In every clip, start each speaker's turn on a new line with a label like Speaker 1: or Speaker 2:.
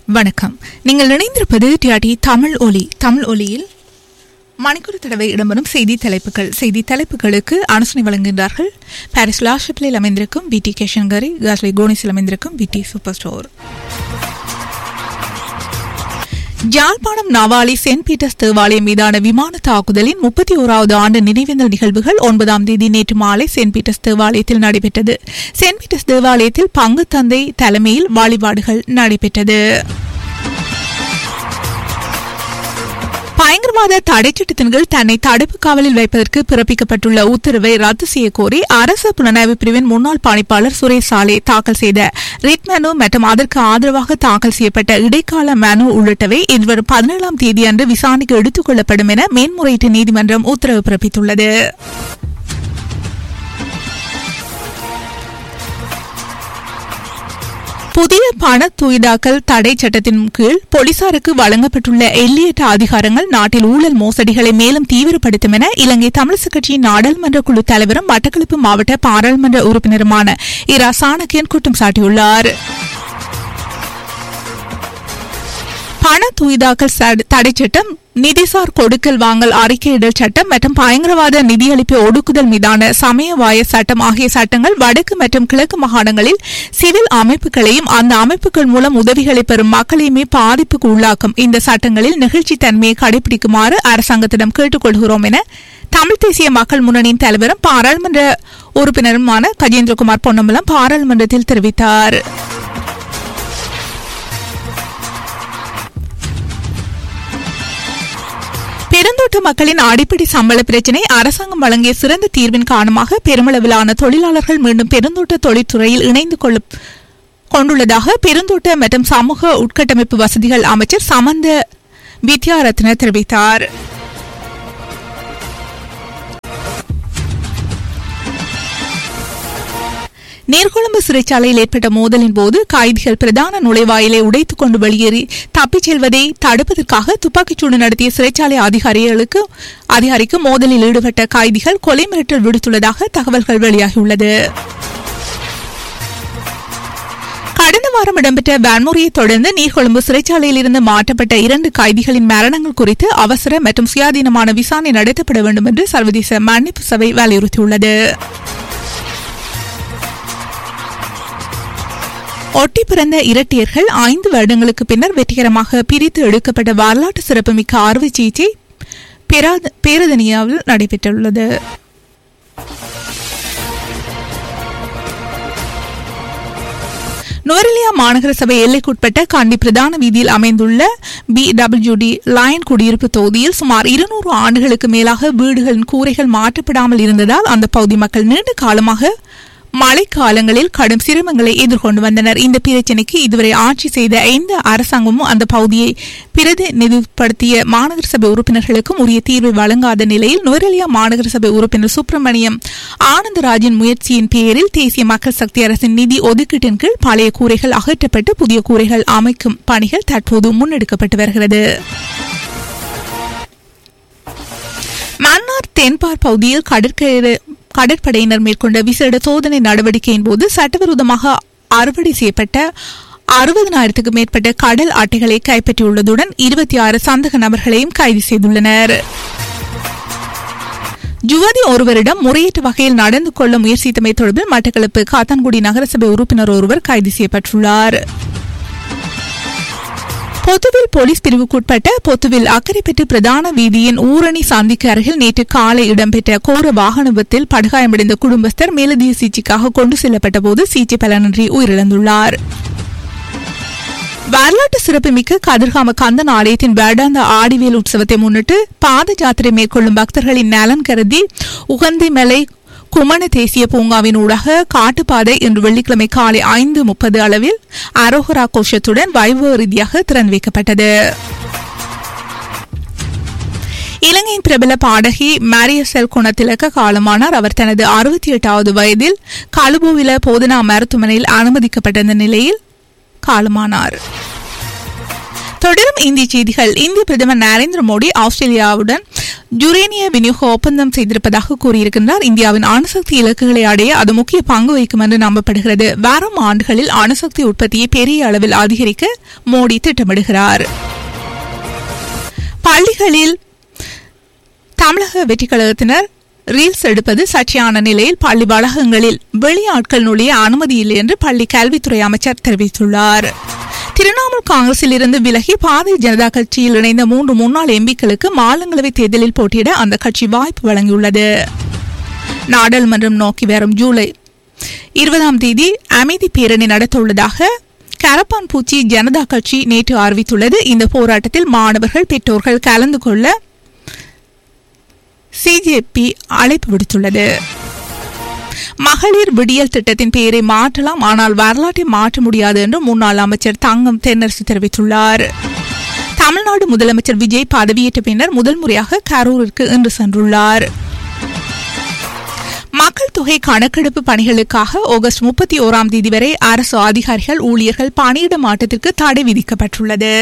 Speaker 1: வணக்கம் நீங்கள் இணைந்திருப்பது டிஆர்டி தமிழ் ஒலி தமிழ் ஒலியில் மணிக்கூர் தடவை இடம்பெறும் செய்தி தலைப்புகள் செய்தி தலைப்புகளுக்கு அனுசனை வழங்குகின்றார்கள் பாரிஸ் லாஷிப்பில் அமைந்திருக்கும் பிடி கேஷன்கரி காஸ்லி கோனிஸில் அமைந்திருக்கும் பிடி சூப்பர் ஸ்டோர் ஜாழ்ப்பாணம் நவாலி சென்ட் பீட்டர்ஸ் தேவாலயம் மீதான விமான தாக்குதலின் முப்பத்தி ஓராவது ஆண்டு நினைவேந்தல் நிகழ்வுகள் ஒன்பதாம் தேதி நேற்று மாலை சென்ட் பீட்டர்ஸ் தேவாலயத்தில் நடைபெற்றது சென்ட் பீட்டர்ஸ் தேவாலயத்தில் பங்கு தந்தை தலைமையில் வழிபாடுகள் நடைபெற்றது பயங்கரவாத தடைச்சட்டத்தின் கீழ் தன்னை தடுப்பு காவலில் வைப்பதற்கு பிறப்பிக்கப்பட்டுள்ள உத்தரவை ரத்து செய்யக்கோரி அரசு புலனாய்வு பிரிவின் முன்னாள் பணிப்பாளர் சுரேஷ் சாலே தாக்கல் செய்த ரிட் மனு மற்றும் அதற்கு ஆதரவாக தாக்கல் செய்யப்பட்ட இடைக்கால மனு உள்ளிட்டவை எதிர்வரும் பதினேழாம் தேதி அன்று விசாரணைக்கு எடுத்துக் கொள்ளப்படும் என மேன்முறையீட்டு நீதிமன்றம் உத்தரவு பிறப்பித்துள்ளது புதிய பண தூய்தாக்கல் தடை சட்டத்தின் கீழ் போலீசாருக்கு வழங்கப்பட்டுள்ள எல்லையற்ற அதிகாரங்கள் நாட்டில் ஊழல் மோசடிகளை மேலும் தீவிரப்படுத்தும் என இலங்கை தமிழிசை கட்சியின் நாடாளுமன்ற குழு தலைவரும் மட்டக்களப்பு மாவட்ட பாராளுமன்ற உறுப்பினருமான இரா சாணக்கியன் குற்றம் சாட்டியுள்ளார் பண தூய்தாக்கல் தடை சட்டம் நிதிசார் கொடுக்கல் வாங்கல் அறிக்கையிடல் சட்டம் மற்றும் பயங்கரவாத நிதியளிப்பு ஒடுக்குதல் மீதான சமயவாய சட்டம் ஆகிய சட்டங்கள் வடக்கு மற்றும் கிழக்கு மாகாணங்களில் சிவில் அமைப்புகளையும் அந்த அமைப்புகள் மூலம் உதவிகளை பெறும் மக்களையுமே பாதிப்புக்கு உள்ளாக்கும் இந்த சட்டங்களில் நிகழ்ச்சி தன்மையை கடைபிடிக்குமாறு அரசாங்கத்திடம் கேட்டுக்கொள்கிறோம் என தமிழ் தேசிய மக்கள் முன்னணியின் தலைவரும் பாராளுமன்ற உறுப்பினருமான கஜேந்திரகுமார் பொன்னம்பலம் பாராளுமன்றத்தில் தெரிவித்தார் பெருந்தோட்ட மக்களின் அடிப்படை சம்பள பிரச்சினை அரசாங்கம் வழங்கிய சிறந்த தீர்வின் காரணமாக பெருமளவிலான தொழிலாளர்கள் மீண்டும் பெருந்தோட்ட தொழிற்துறையில் இணைந்து கொள்ள கொண்டுள்ளதாக பெருந்தோட்ட மற்றும் சமூக உட்கட்டமைப்பு வசதிகள் அமைச்சர் சமந்த வித்யாரத்ன தெரிவித்தார் நீர்கொழும்பு சிறைச்சாலையில் ஏற்பட்ட மோதலின் போது கைதிகள் பிரதான நுழைவாயிலை உடைத்துக் கொண்டு வெளியேறி தப்பிச் செல்வதை தடுப்பதற்காக துப்பாக்கிச்சூடு நடத்திய சிறைச்சாலை அதிகாரிகளுக்கு அதிகாரிக்கு மோதலில் ஈடுபட்ட கைதிகள் கொலை மிரட்டல் விடுத்துள்ளதாக தகவல்கள் வெளியாகியுள்ளது கடந்த வாரம் இடம்பெற்ற வன்முறையை தொடர்ந்து நீர்கொழும்பு சிறைச்சாலையில் இருந்து மாற்றப்பட்ட இரண்டு கைதிகளின் மரணங்கள் குறித்து அவசர மற்றும் சுயாதீனமான விசாரணை நடத்தப்பட வேண்டும் என்று சர்வதேச மன்னிப்பு சபை வலியுறுத்தியுள்ளது ஒட்டி பிறந்த இரட்டையர்கள் ஐந்து வருடங்களுக்கு பின்னர் வெற்றிகரமாக பிரித்து எடுக்கப்பட்ட வரலாற்று சிறப்புமிக்க அறுவை சிகிச்சை பேரதனியாவில் நடைபெற்றுள்ளது நுவரெலியா மாநகர சபை எல்லைக்குட்பட்ட காண்டி பிரதான வீதியில் அமைந்துள்ள பி டபிள்யூடி லயன் குடியிருப்பு தொகுதியில் சுமார் இருநூறு ஆண்டுகளுக்கு மேலாக வீடுகளின் கூரைகள் மாற்றப்படாமல் இருந்ததால் அந்த பகுதி மக்கள் நீண்ட காலமாக மழைக்காலங்களில் கடும் சிரமங்களை எதிர்கொண்டு வந்தனர் இந்த பிரச்சினைக்கு இதுவரை ஆட்சி செய்த எந்த அரசாங்கமும் அந்த பகுதியை பிரதிநிதிப்படுத்திய மாநகர சபை உறுப்பினர்களுக்கும் உரிய தீர்வை வழங்காத நிலையில் நுவரெலியா மாநகர சபை உறுப்பினர் சுப்பிரமணியம் ஆனந்தராஜின் முயற்சியின் பேரில் தேசிய மக்கள் சக்தி அரசின் நிதி ஒதுக்கீட்டின் கீழ் பழைய கூரைகள் அகற்றப்பட்டு புதிய கூரைகள் அமைக்கும் பணிகள் தற்போது முன்னெடுக்கப்பட்டு வருகிறது மன்னார் தென்பார் பகுதியில் கடற்கரை கடற்படையினர் மேற்கொண்ட விசேட சோதனை நடவடிக்கையின் போது சட்டவிரோதமாக அறுவடை செய்யப்பட்ட அறுபதனாயிரத்துக்கும் மேற்பட்ட கடல் அட்டைகளை கைப்பற்றியுள்ளதுடன் இருபத்தி ஆறு சந்தக நபர்களையும் கைது செய்துள்ளனர் யுவதி ஒருவரிடம் முறையற்ற வகையில் நடந்து கொள்ள முயற்சித்தமை தொடர்பில் மட்டக்களப்பு காத்தான்குடி நகரசபை உறுப்பினர் ஒருவர் கைது செய்யப்பட்டுள்ளார் பொத்துவில் போலீஸ் பிரிவுக்குட்பட்ட பொத்துவில் அக்கரைப்பட்டு பிரதான வீதியின் ஊரணி சந்திக்கு அருகில் நேற்று காலை இடம்பெற்ற கோர வாகன விபத்தில் படுகாயமடைந்த குடும்பஸ்தர் மேலதிக சிகிச்சைக்காக கொண்டு செல்லப்பட்ட போது சிகிச்சை பலனின்றி உயிரிழந்துள்ளார் வரலாற்று சிறப்புமிக்க கதிர்காம கந்தன் ஆலயத்தின் வேடாந்த ஆடிவேல் உற்சவத்தை முன்னிட்டு பாத யாத்திரை மேற்கொள்ளும் பக்தர்களின் நலன் கருதி உகந்தை மலை குமண தேசிய பூங்காவின் ஊடாக காட்டுப்பாதை இன்று வெள்ளிக்கிழமை காலை ஐந்து முப்பது அளவில் அரோகரா கோஷத்துடன் வைபவ ரீதியாக திறந்து வைக்கப்பட்டது இலங்கையின் பிரபல பாடகி மாரியசெல் குணத்திலக்க காலமானார் அவர் தனது அறுபத்தி எட்டாவது வயதில் கலுபோவில போதனா மருத்துவமனையில் அனுமதிக்கப்பட்டிருந்த நிலையில் காலமானார் தொடரும் இந்திய செய்திகள் இந்திய பிரதமர் நரேந்திர மோடி ஆஸ்திரேலியாவுடன் யுரேனிய விநியோக ஒப்பந்தம் செய்திருப்பதாக கூறியிருக்கின்றார் இந்தியாவின் அணுசக்தி இலக்குகளை அடைய அது முக்கிய பங்கு வகிக்கும் என்று நம்பப்படுகிறது வரும் ஆண்டுகளில் அணுசக்தி உற்பத்தியை பெரிய அளவில் அதிகரிக்க மோடி திட்டமிடுகிறார் பள்ளிகளில் தமிழக வெற்றிக் கழகத்தினர் ரீல்ஸ் எடுப்பது சர்ச்சையான நிலையில் பள்ளி வளாகங்களில் வெளியாட்கள் நுழைய அனுமதி இல்லை என்று பள்ளி கல்வித்துறை அமைச்சர் தெரிவித்துள்ளார் திரிணாமுல் காங்கிரஸில் இருந்து விலகி பாரதிய ஜனதா கட்சியில் இணைந்த மூன்று முன்னாள் எம்பிக்களுக்கு மாநிலங்களவை தேர்தலில் போட்டியிட அந்த கட்சி வாய்ப்பு வழங்கியுள்ளது நாடாளுமன்றம் நோக்கி வரும் ஜூலை இருபதாம் தேதி அமைதி பேரணி நடத்தவுள்ளதாக கரப்பான் பூச்சி ஜனதா கட்சி நேற்று அறிவித்துள்ளது இந்த போராட்டத்தில் மாணவர்கள் பெற்றோர்கள் கலந்து கொள்ள சிஜேபி அழைப்பு விடுத்துள்ளது மகளிர் விடியல் திட்டத்தின் பெயரை மாற்றலாம் ஆனால் வரலாற்றை மாற்ற முடியாது என்று முன்னாள் அமைச்சர் தங்கம் தென்னரசு தெரிவித்துள்ளார் தமிழ்நாடு முதலமைச்சர் விஜய் பதவியேற்ற பின்னர் முதல் முறையாக கரூருக்கு இன்று சென்றுள்ளார் மக்கள் தொகை கணக்கெடுப்பு பணிகளுக்காக ஆகஸ்ட் முப்பத்தி ஓராம் தேதி வரை அரசு அதிகாரிகள் ஊழியர்கள் பணியிட மாற்றத்திற்கு தடை விதிக்கப்பட்டுள்ளது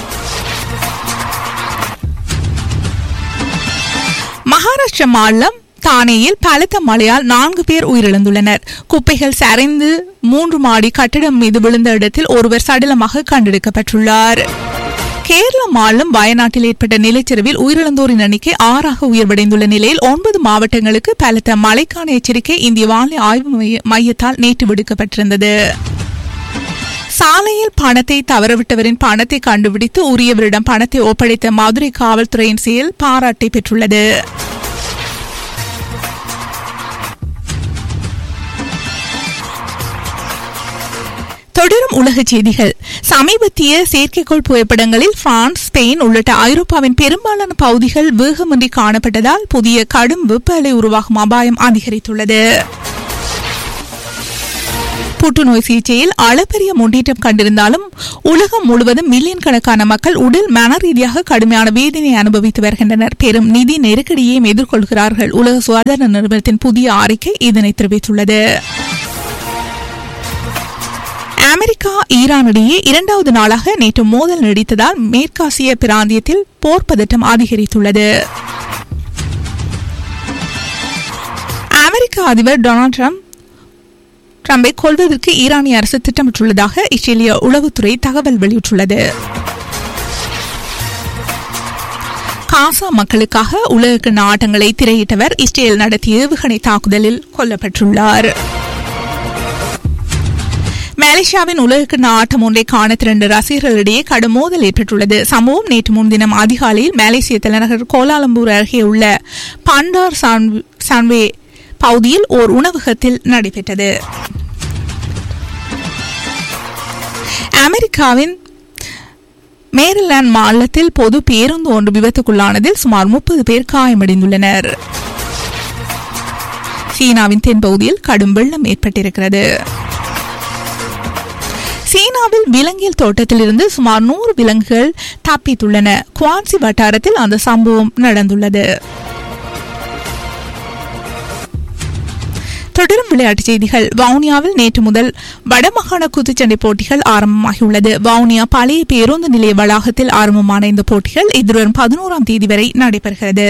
Speaker 1: மகாராஷ்டிர மாநிலம் தானேயில் பலத்த மழையால் நான்கு பேர் உயிரிழந்துள்ளனர் குப்பைகள் சரிந்து மூன்று மாடி கட்டிடம் மீது விழுந்த இடத்தில் ஒருவர் சடலமாக கண்டெடுக்கப்பட்டுள்ளார் கேரள மாநிலம் வயநாட்டில் ஏற்பட்ட நிலச்சரிவில் உயிரிழந்தோரின் எண்ணிக்கை ஆறாக உயர்வடைந்துள்ள நிலையில் ஒன்பது மாவட்டங்களுக்கு பலத்த மழைக்கான எச்சரிக்கை இந்திய வானிலை ஆய்வு மைய- மையத்தால் நேற்று விடுக்கப்பட்டிருந்தது சாலையில் பணத்தை தவறவிட்டவரின் பணத்தை கண்டுபிடித்து உரியவரிடம் பணத்தை ஒப்படைத்த மதுரை காவல்துறையின் செயல் பாராட்டை பெற்றுள்ளது தொடரும் உலக செய்திகள் சமீபத்திய செயற்கைக்கோள் புகைப்படங்களில் பிரான்ஸ் ஸ்பெயின் உள்ளிட்ட ஐரோப்பாவின் பெரும்பாலான பகுதிகள் வேகமின்றி காணப்பட்டதால் புதிய கடும் வெப்ப அலை உருவாகும் அபாயம் அதிகரித்துள்ளது புற்றுநோய் சிகிச்சையில் அளப்பரிய முன்னேற்றம் கண்டிருந்தாலும் உலகம் முழுவதும் மில்லியன் கணக்கான மக்கள் உடல் மன ரீதியாக கடுமையான வேதனை அனுபவித்து வருகின்றனர் பெரும் நிதி நெருக்கடியையும் எதிர்கொள்கிறார்கள் உலக சுகாதார நிறுவனத்தின் புதிய அறிக்கை இதனை தெரிவித்துள்ளது அமெரிக்கா ஈரான் இடையே இரண்டாவது நாளாக நேற்று மோதல் நீடித்ததால் மேற்காசிய பிராந்தியத்தில் போர் பதட்டம் அதிகரித்துள்ளது அமெரிக்க அதிபர் டொனால்ட் ட்ரம்ப் ட்ரம்பை கொல்வதற்கு ஈரானிய அரசு திட்டமிட்டுள்ளதாக இஸ்ரேலிய உளவுத்துறை தகவல் வெளியிட்டுள்ளது காசா மக்களுக்காக உலக நாட்டங்களை திரையிட்டவர் இஸ்ரேல் நடத்திய ஏவுகணை தாக்குதலில் கொல்லப்பட்டுள்ளார் மலேசியாவின் உலக ஆட்டம் ஒன்றை காண திரண்ட ரசிகர்களிடையே கடும் மோதல் ஏற்பட்டுள்ளது சம்பவம் நேற்று முன்தினம் அதிகாலையில் மலேசிய தலைநகர் கோலாலம்பூர் அருகே உள்ள பண்டார் சான்வ்- சான்வே பகுதியில் ஓர் உணவகத்தில் நடைபெற்றது அமெரிக்காவின் மேரிலாந்து மாநிலத்தில் பொது பேருந்து ஒன்று விபத்துக்குள்ளானதில் சுமார் முப்பது பேர் காயமடைந்துள்ளனர் சீனாவின் தென்பகுதியில் கடும் வெள்ளம் ஏற்பட்டிருக்கிறது சீனாவில் விலங்கியல் தோட்டத்திலிருந்து சுமார் நூறு விலங்குகள் தப்பித்துள்ளன குவான்சி வட்டாரத்தில் அந்த சம்பவம் நடந்துள்ளது தொடரும் விளையாட்டுச் செய்திகள் வவுனியாவில் நேற்று முதல் வடமாகாண குத்துச்சண்டை போட்டிகள் ஆரம்பமாகியுள்ளது வவுனியா பழைய பேருந்து நிலைய வளாகத்தில் ஆரம்பமான இந்த போட்டிகள் எதிர்வரும் பதினோராம் தேதி வரை நடைபெறுகிறது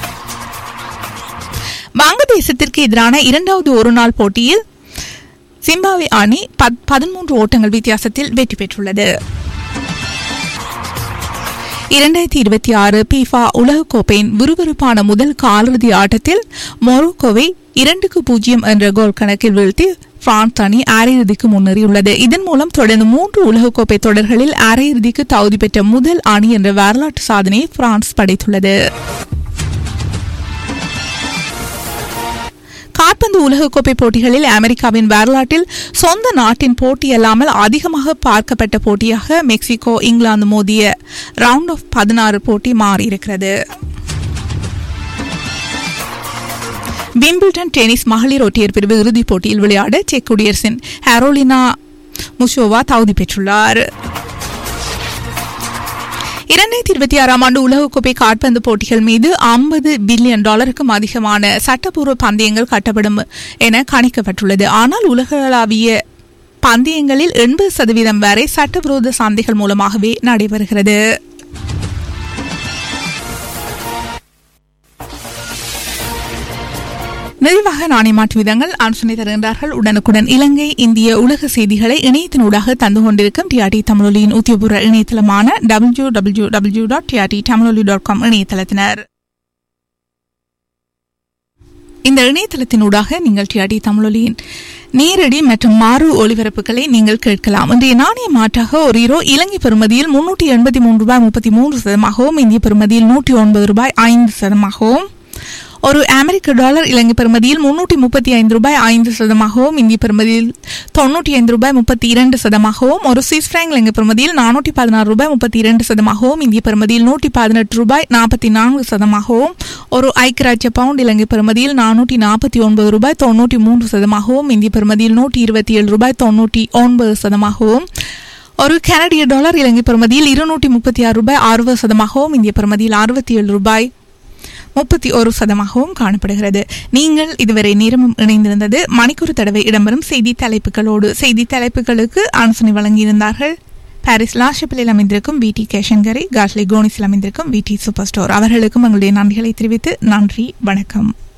Speaker 1: வங்கதேசத்திற்கு எதிரான இரண்டாவது ஒருநாள் போட்டியில் சிம்பாவே அணி பத்- பதிமூன்று ஓட்டங்கள் வித்தியாசத்தில் வெற்றி பெற்றுள்ளது இரண்டாயிரத்தி இருபத்தி ஆறு பீஃபா உலகக்கோப்பையின் விறுவிறுப்பான முதல் காலிறுதி ஆட்டத்தில் மொரோக்கோவை இரண்டுக்கு பூஜ்ஜியம் என்ற கோல் கணக்கில் வீழ்த்தி பிரான்ஸ் அணி அரையிறுதிக்கு முன்னேறியுள்ளது இதன் மூலம் தொடர்ந்து மூன்று உலகக்கோப்பை தொடர்களில் அரையிறுதிக்கு தகுதி பெற்ற முதல் அணி என்ற வரலாற்று சாதனையை பிரான்ஸ் படைத்துள்ளது காற்பந்து உலகக்கோப்பை போட்டிகளில் அமெரிக்காவின் வரலாற்றில் சொந்த நாட்டின் போட்டி அல்லாமல் அதிகமாக பார்க்கப்பட்ட போட்டியாக மெக்சிகோ இங்கிலாந்து மோதிய ரவுண்ட் ஆஃப் பதினாறு போட்டி மாறியிருக்கிறது விம்பிள்டன் டென்னிஸ் மகளிர் ஒற்றையர் பிரிவு இறுதிப் போட்டியில் விளையாட செக் குடியரசின் ஹரோலினா முஷோவா தகுதி பெற்றுள்ளார் இரண்டாயிரத்தி இருபத்தி ஆறாம் ஆண்டு உலகக்கோப்பை காற்பந்து போட்டிகள் மீது ஐம்பது பில்லியன் டாலருக்கும் அதிகமான சட்டப்பூர்வ பந்தயங்கள் கட்டப்படும் என கணிக்கப்பட்டுள்ளது ஆனால் உலகளாவிய பந்தயங்களில் எண்பது சதவீதம் வரை சட்டவிரோத சந்தைகள் மூலமாகவே நடைபெறுகிறது நிறைவாக நாணய மாற்று விதங்கள் ஆலோசனை தருகின்றார்கள் உடனுக்குடன் இலங்கை இந்திய உலக செய்திகளை இணையத்தினூடாக தந்து கொண்டிருக்கும் டிஆர்டி தமிழொலியின் உத்தியபூர்வ இணையதளமான W W W dot TRT Tamizholi dot com இணையதளத்தினர் இந்த இணையதளத்தினூடாக நீங்கள் டிஆர்டி தமிழொலியின் நேரடி மற்றும் மாறு ஒளிபரப்புகளை நீங்கள் கேட்கலாம் இன்றைய நாணய மாற்றாக ஒரு ஹீரோ இலங்கை பெறுமதியில் முன்னூற்றி எண்பத்தி மூன்று ரூபாய் முப்பத்தி மூன்று சதமாகவும் இந்திய பெறுமதியில் நூற்றி ஒன்பது ரூபாய் ஐந்து சதமாகவும் ஒரு அமெரிக்க டாலர் இலங்கை பெறுமதியில் முன்னூற்றி முப்பத்தி ஐந்து ரூபாய் ஐந்து சதமாகவும் இந்திய பெறுமதியில் தொன்னூற்றி ஐந்து ரூபாய் முப்பத்தி இரண்டு சதமாகவும் ஒரு சுவிஸ் பிராங்க் இலங்கை பெறுமதியில் நானூற்றி பதினாறு ரூபாய் முப்பத்தி இரண்டு சதமாகவும் இந்திய பெறுமதியில் நூற்றி பதினெட்டு ரூபாய் நாற்பத்தி நான்கு சதமாகவும் ஒரு ஐக்கியராட்சிய பவுண்ட் இலங்கை பெறுமதியில் நானூற்றி நாற்பத்தி ஒன்பது ரூபாய் தொன்னூற்றி மூன்று சதமாகவும் இந்திய பெறுமதியில் நூற்றி இருபத்தி ஏழு ரூபாய் தொன்னூற்றி ஒன்பது சதமாகவும் ஒரு கனடிய டாலர் இலங்கை பெறுமதியில் இருநூற்றி முப்பத்தி ஆறு ரூபாய் அறுபது சதமாகவும் இந்திய பெறுமதியில் அறுபத்தி ஏழு ரூபாய் முப்பத்தி ஒரு சதமாகவும் காணப்படுகிறது நீங்கள் இதுவரை நேரமும் இணைந்திருந்தது மணிக்கூர் தடவை இடம்பெறும் செய்தி தலைப்புகளோடு செய்தி தலைப்புகளுக்கு ஆலோசனை வழங்கியிருந்தார்கள் பாரிஸ் லாஷப்பிலில் அமைந்திருக்கும் வி டி கேஷன்கரை காஷ்லி கோனிஸில் அமைந்திருக்கும் வி டி சூப்பர் ஸ்டோர் அவர்களுக்கும் எங்களுடைய நன்றிகளை தெரிவித்து நன்றி வணக்கம்